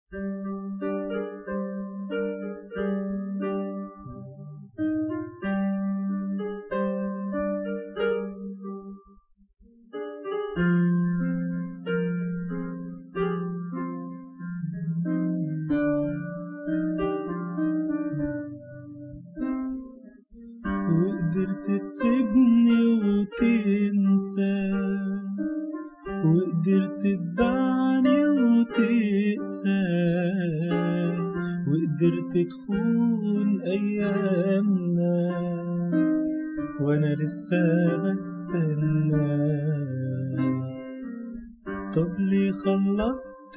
وقدرت تسيبني وتنسى وقدرت تبعني وتقسى وقدرت تخون أيامنا وأنا لسه بستنى طب ليه خلصت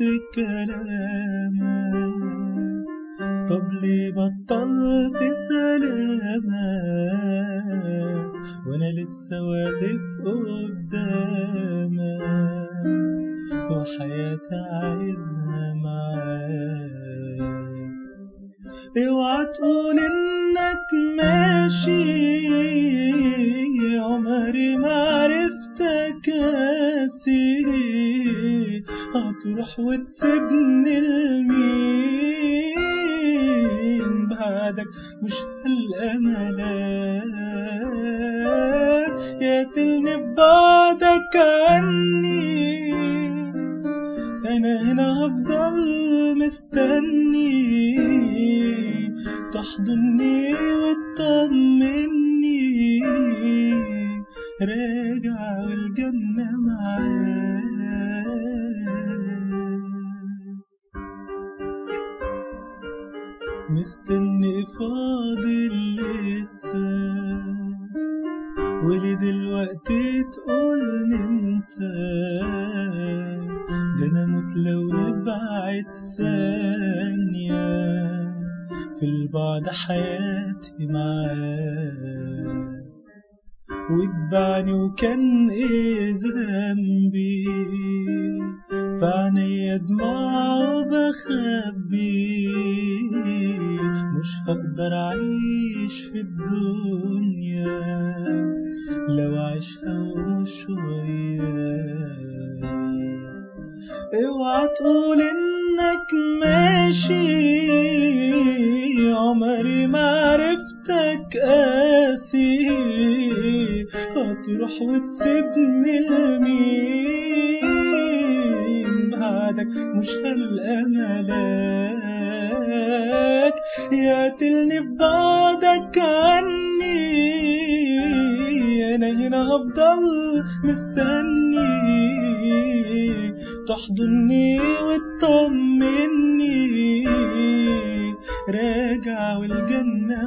كلامك طب ليه بطلت سلامك وانا لسه واقف قدامك وحياتي عايزها معاك اوعى تقول انك ماشي عمري ما عرفتك قاسي هتروح وتسيبني لمين بعدك مش هلقى ملاك يقتلني ببعدك عني انا هنا هفضل مستني تحضني وتطمني راجع والجنة معاك مستني فاضل لسه ولي دلوقتي تقول ننسى ده انا موت لو نبعد ثانية في البعد حياتي معاك واتبعني وكان ايه ذنبي فعنيا دموع وبخبي مش هقدر اعيش في الدنيا لو عيشها ومش وياك اوعى تقول انك ماشي عمري ما عرفتك قاسي هتروح وتسيبني لمين بعدك مش هلقى ملاك يقتلني ببعدك عني انا هنا هفضل مستني تحضني وتطمني راجع والجنة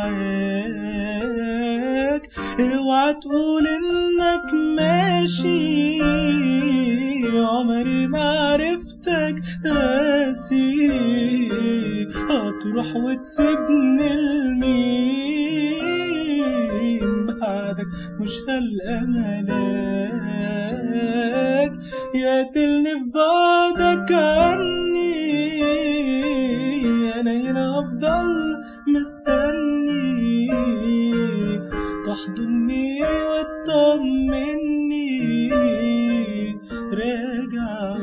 معاك اوعى تقول انك ماشي عمري ما عرفتك قاسي هتروح وتسيبني لمين بعدك مش هلقى ملاك يقتلني في بعدك عني انا هنا هفضل مستني تحضني وتطمني راجع